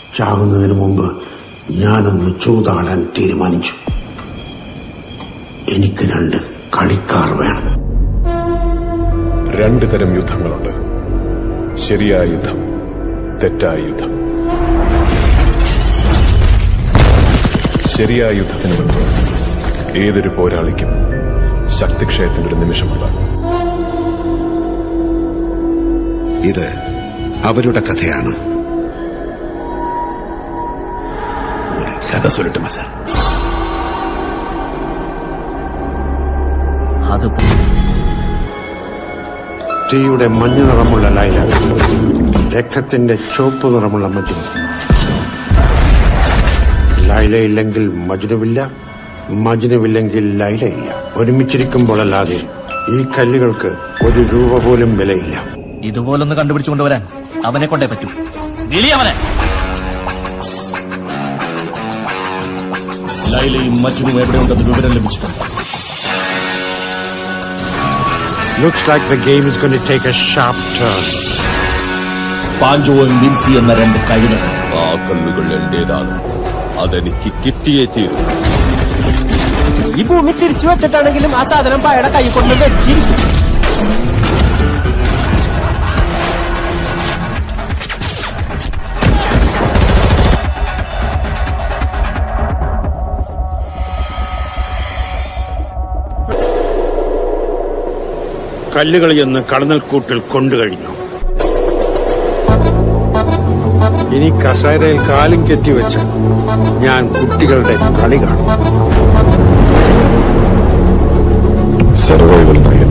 ചാകുന്നതിന് മുമ്പ് ഞാനൊന്ന് ചൂതാടാൻ തീരുമാനിച്ചു എനിക്ക് രണ്ട് കളിക്കാർ വേണം രണ്ട് തരം യുദ്ധങ്ങളുണ്ട് ശരിയായ യുദ്ധം തെറ്റായ യുദ്ധം ശരിയായ യുദ്ധത്തിന് മുൻപ് ഏതൊരു പോരാളിക്കും ശക്തിക്ഷയത്തിന്റെ ഒരു നിമിഷമുണ്ടാകും ഇത് അവരുടെ കഥയാണ് ഒരു കഥ சொல்லட்டுமா சார் അത് തീയുടെ മഞ്ഞ നിറമുള്ള ലൈല രക്തത്തിന്റെ ചുവപ്പ് നിറമുള്ള മജ്നു ലൈലയില്ലെങ്കിൽ മജ്നുവില്ല മജ്നുവില്ലെങ്കിൽ ലൈലയില്ല ഒരുമിച്ചിരിക്കുമ്പോഴല്ലാതെ ഈ കല്ലുകൾക്ക് ഒരു രൂപ പോലും വിലയില്ല ഇതുപോലൊന്ന് കണ്ടുപിടിച്ചു കൊണ്ടുവരാൻ അവനെ കൊണ്ടേ പറ്റൂ വിളി അവനെ ലൈലയും മറ്റിനും എവിടെയുണ്ടെന്ന് വിവരം ലഭിച്ചിട്ടുണ്ട് Looks like the game is going to take a sharp turn. പാഞ്ചോവും Lincy എന്ന രണ്ട് കഴുതകൾ ആ കല്ലുകൾ എന്റേതാണ് അതെനിക്ക് കിട്ടിയേ തീരും ഈ ഭൂമി തിരിച്ചു വെച്ചിട്ടാണെങ്കിലും ആ സാധനം പയയുടെ കൈ കൊണ്ട് വെച്ചിരിക്കും കല്ലുകൾ എന്ന് കടന്നൽക്കൂട്ടിൽ കൊണ്ടുകഴിഞ്ഞു ഇനി കസേരയിൽ കാലും കെട്ടിവെച്ച് ഞാൻ കുട്ടികളുടെ കളി കാണും സർവൈവൽ നയൻ